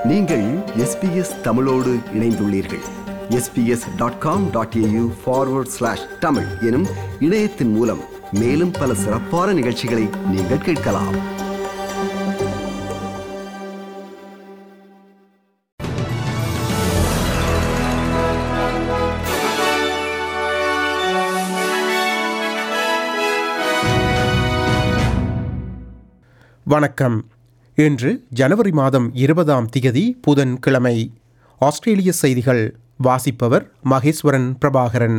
நீங்கள் எஸ்பிஎஸ் தமிழோடு இணைந்துள்ளீர்கள் SBS dot com dot AU forward slash Tamil எனும் இணையத்தின் மூலம் மேலும் பல சிறப்பான நிகழ்ச்சிகளை நீங்கள் கேட்கலாம் வணக்கம் இன்று ஜனவரி மாதம் இருபதாம் திகதி புதன்கிழமை ஆஸ்திரேலிய செய்திகள் வாசிப்பவர் மகேஸ்வரன் பிரபாகரன்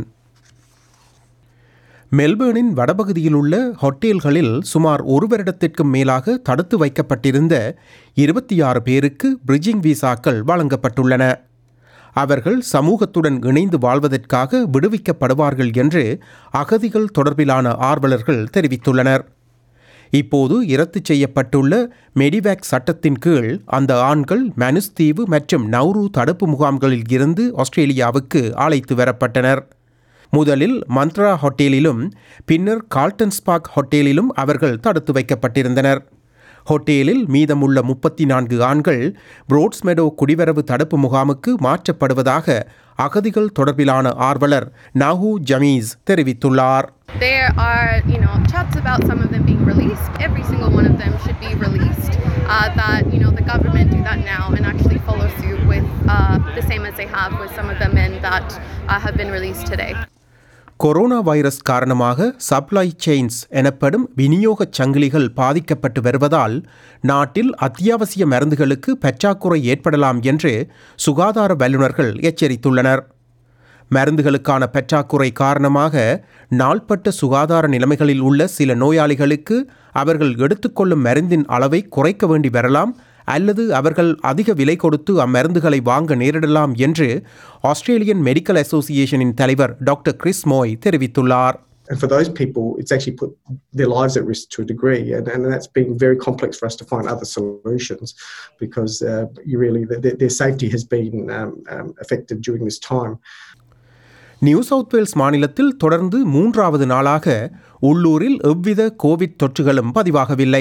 மெல்பேர்னின் வடபகுதியில் உள்ள ஹோட்டல்களில் சுமார் ஒரு வருடத்திற்கும் மேலாக தடுத்து வைக்கப்பட்டிருந்த இருபத்தி ஆறு பேருக்கு பிரிட்ஜிங் விசாக்கள் வழங்கப்பட்டுள்ளன அவர்கள் சமூகத்துடன் இணைந்து வாழ்வதற்காக விடுவிக்கப்படுவார்கள் என்று அகதிகள் தொடர்பிலான ஆர்வலர்கள் தெரிவித்துள்ளனர் இப்போது இரத்து செய்யப்பட்டுள்ள மெடிவேக் சட்டத்தின் கீழ் அந்த ஆண்கள் மனுஸ் தீவு மற்றும் நௌரு தடுப்பு முகாம்களில் இருந்து ஆஸ்திரேலியாவுக்கு அழைத்து வரப்பட்டனர் முதலில் மந்த்ரா ஹோட்டலிலும் பின்னர் கால்டன்ஸ்பாக் ஹோட்டலிலும் அவர்கள் தடுத்து வைக்கப்பட்டிருந்தனர் ஹோட்டலில் மீதமுள்ள முப்பத்தி நான்கு ஆண்கள் புரோட்ஸ்மெடோ குடிவரவு தடுப்பு முகாமுக்கு மாற்றப்படுவதாக அகதிகள் தொடர்பிலான ஆர்வலர் நாஹூ ஜமீஸ் தெரிவித்துள்ளார் There are, you know, chats about some of them being released. Every single one of them should be released. Uh, that, you know, the government do that now and actually follow suit with uh, the same as they have with some of the men that uh, have been released today. Corona virus காரணமாக supply chains எனப்படும் விநியோகச் சங்கிலிகள் பாதிக்கப்பட்டு வருவதால் நாட்டில் அத்தியாவசிய மருந்துகளுக்கு பற்றாக்குறை ஏற்படலாம் என்று சுகாதார வல்லுநர்கள் எச்சரித்துள்ளனர் மருந்துகளுக்கான பற்றாக்குறை காரணமாக நாள்பட்ட சுகாதார நிலைமைகளில் உள்ள சில நோயாளிகளுக்கு அவர்கள் எடுத்துக்கொள்ளும் மருந்தின் அளவை குறைக்க வேண்டி வரலாம் அல்லது அவர்கள் அதிக விலை கொடுத்து அம்மருந்துகளை வாங்க நேரிடலாம் என்று ஆஸ்திரேலியன் மெடிக்கல் அசோசியேஷனின் தலைவர் டாக்டர் கிறிஸ் மோய் தெரிவித்துள்ளார் And for those people, it's actually put their lives at risk to a degree, and, and that's been very complex for us to find other solutions because uh, you really their, their safety has been um, um, affected during this time. New South Wales மாநிலத்தில் தொடர்ந்து மூன்றாவது நாளாக உள்ளூரில் எவ்வித Covid தொற்றுகளும் பதிவாகவில்லை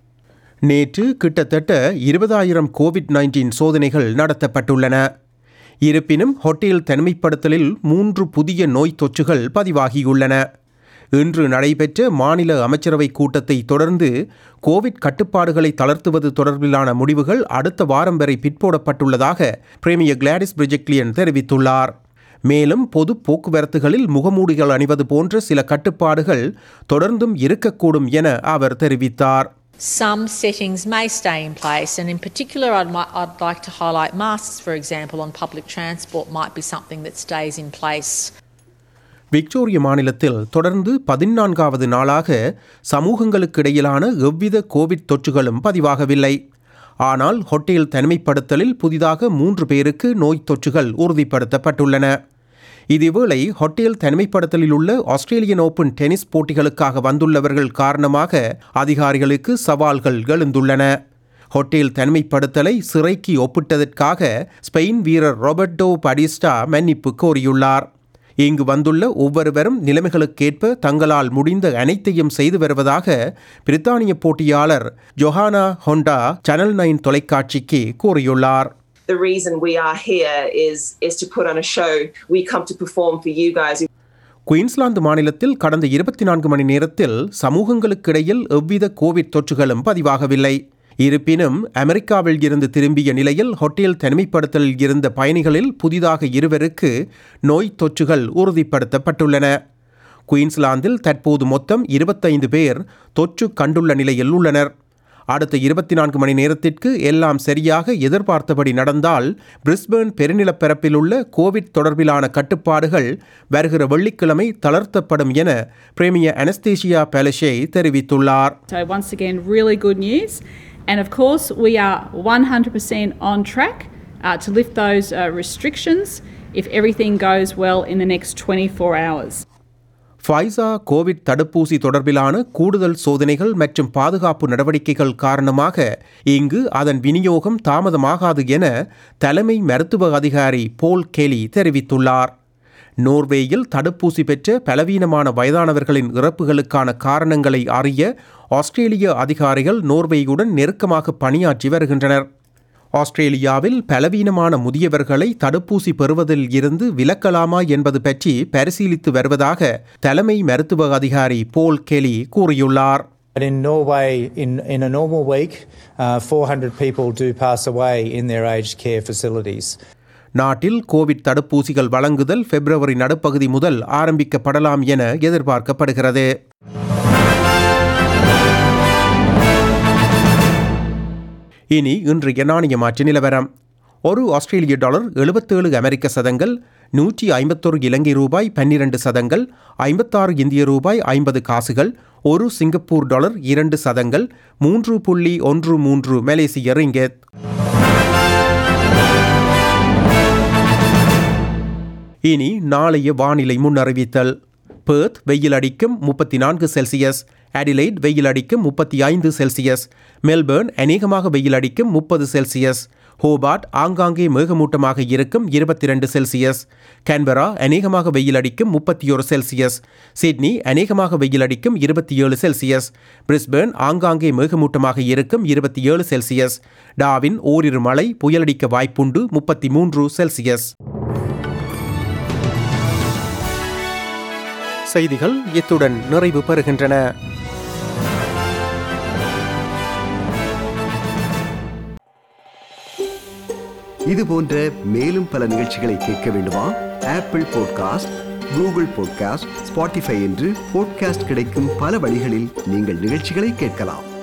நேற்று கிட்டத்தட்ட இருபதாயிரம் Covid nineteen சோதனைகள் நடத்தப்பட்டுள்ளன இருப்பினும் ஹோட்டல் தனிமைப்படுத்தலில் மூன்று புதிய நோய் தொற்றுகள் பதிவாகியுள்ளன இன்று நடைபெற்ற மாநில அமைச்சரவை கூட்டத்தை தொடர்ந்து கோவிட் கட்டுப்பாடுகளை தளர்த்துவது தொடர்பிலான முடிவுகள் அடுத்த வாரம் வரை பிற்போடப்பட்டுள்ளதாக பிரேமியர் கிளாடிஸ் பிரிஜெக்லியன் தெரிவித்துள்ளார் மேலும் பொது போக்குவரத்துகளில் முகமூடிகள் அணிவது போன்ற சில கட்டுப்பாடுகள் தொடர்ந்தும் இருக்கக்கூடும் என அவர் தெரிவித்தார் Some settings may stay in place, and in particular, I'd, mi- I'd like to highlight masks, for example, on public transport, might be something that stays in place. Victoria மாநிலத்தில் தொடர்ந்து பதினான்காவது நாளாக சமூகங்களுக்கு இடையிலான எவ்வித கோவிட் தொற்றுகளும் பதிவாகவில்லை ஆனால் ஹோட்டல் தனிமைப்படுத்தலில் புதிதாக மூன்று பேருக்கு நோய் தொற்றுகள் உறுதிப்படுத்தப்பட்டுள்ளன இதேவேளை ஹோட்டல் தனிமைப்படுத்தலில் உள்ள ஆஸ்திரேலியன் ஓபன் டென்னிஸ் போட்டிகளுக்காக வந்துள்ளவர்கள் காரணமாக அதிகாரிகளுக்கு சவால்கள் எழுந்துள்ளன ஹோட்டல் தனிமைப்படுத்தலை சிறைக்கு ஒப்பிட்டதற்காக ஸ்பெயின் வீரர் ரொபர்டோ படிஸ்டா மன்னிப்பு கோரியுள்ளார் இங்கு வந்துள்ள ஒவ்வொருவரும் நிலைமைகளுக்கேற்ப தங்களால் முடிந்த அனைத்தையும் செய்து வருவதாக பிரித்தானிய போட்டியாளர் ஜொஹானா ஹொண்டா சேனல் நைன் தொலைக்காட்சிக்கு கூறியுள்ளார் the reason we are here is is to put on a show. We come to perform for you guys. Queensland மாநிலத்தில் கடந்த இருபத்தி நான்கு மணி நேரத்தில் சமூகங்களுக்கிடையில் எவ்வித கோவிட் தொற்றுகளும் பதிவாகவில்லை இருப்பினும் அமெரிக்காவில் இருந்து திரும்பிய நிலையில் ஹோட்டல் தனிமைப்படுத்தலில் இருந்த பயணிகளில் புதிதாக இருவருக்கு நோய் தொற்றுகள் உறுதிப்படுத்தப்பட்டுள்ளன குயின்ஸ்லாந்தில் தற்போது மொத்தம் இருபத்தைந்து பேர் தொற்று கண்டுள்ள நிலையில் உள்ளனர் அடுத்த இருபத்தி நான்கு மணி நேரத்திற்கு எல்லாம் சரியாக எதிர்பார்த்தபடி நடந்தால் பிரிஸ்பேர்ன் பெருநிலப்பரப்பில் உள்ள கோவிட் தொடர்பிலான கட்டுப்பாடுகள் வருகிற வெள்ளிக்கிழமை தளர்த்தப்படும் என பிரேமிய அனஸ்தேஷியா பெலஷே தெரிவித்துள்ளார் So, once again, really good news. And of course, we are 100% on track uh, to lift those uh, restrictions if everything goes well in the next 24 hours. Pfizer covid தடுப்பூசி தொடர்பிலான கூடுதல் சோதனைகள் மற்றும் பாதுகாப்பு நடவடிக்கைகள் காரணமாக இங்கு அதன் விநியோகம் தாமதமாகாது என தலைமை மருத்துவ அதிகாரி போல் கெலி தெரிவித்துள்ளார் நோர்வேயில் தடுப்பூசி பெற்ற பலவீனமான வயதானவர்களின் இறப்புகளுக்கான காரணங்களை அறிய ஆஸ்திரேலிய அதிகாரிகள் நோர்வேயுடன் நெருக்கமாக பணியாற்றி வருகின்றனர் ஆஸ்திரேலியாவில் பலவீனமான முதியவர்களை தடுப்பூசி பெறுவதில் இருந்து விலக்கலாமா என்பது பற்றி பரிசீலித்து வருவதாக தலைமை மருத்துவ அதிகாரி போல் கெலி கூறியுள்ளார் But in Norway, in, in a normal week, uh, 400 people do pass away in their aged care facilities. நாட்டில் கோவிட் தடுப்பூசிகள் வழங்குதல் பிப்ரவரி நடுப்பகுதி முதல் ஆரம்பிக்கப்படலாம் என எதிர்பார்க்கப்படுகிறது இனி இன்றைய நாணய மாற்று நிலவரம் ஒரு ஆஸ்திரேலிய டாலர் எழுபத்தேழு அமெரிக்க சதங்கள் நூற்றி ஐம்பத்தொரு இலங்கை ரூபாய் பன்னிரண்டு சதங்கள் ஐம்பத்தாறு இந்திய ரூபாய் ஐம்பது காசுகள் ஒரு சிங்கப்பூர் டாலர் இரண்டு சதங்கள் மூன்று புள்ளி ஒன்று மூன்று மலேசிய ரிங்கெத் இனி நாளைய வானிலை முன்னறிவித்தல் பேர்த் வெயில் அடிக்கும் முப்பத்தி நான்கு செல்சியஸ் அடிலைட் வெயில் அடிக்கும் முப்பத்தி ஐந்து செல்சியஸ் மெல்பர்ன் அநேகமாக வெயில் அடிக்கும் முப்பது செல்சியஸ் ஹோபார்ட் ஆங்காங்கே மேகமூட்டமாக இருக்கும் இருபத்தி ரெண்டு செல்சியஸ் கேன்பரா அநேகமாக வெயில் அடிக்கும் முப்பத்தி ஒரு செல்சியஸ் சிட்னி அநேகமாக வெயில் அடிக்கும் இருபத்தி ஏழு செல்சியஸ் பிரிஸ்பேர்ன் ஆங்காங்கே மேகமூட்டமாக இருக்கும் இருபத்தி ஏழு செல்சியஸ் டாவின் ஓரிரு மழை புயலடிக்க வாய்ப்புண்டு முப்பத்தி மூன்று செல்சியஸ் செய்திகள் இத்துடன் நிறைவு பெறுகின்றன இது போன்ற மேலும் பல நிகழ்ச்சிகளை கேட்க வேண்டுமா Apple podcast Google podcast Spotify என்று பாட்காஸ்ட் கிடைக்கும் பல வழிகளில் நீங்கள் நிகழ்ச்சிகளை கேட்கலாம்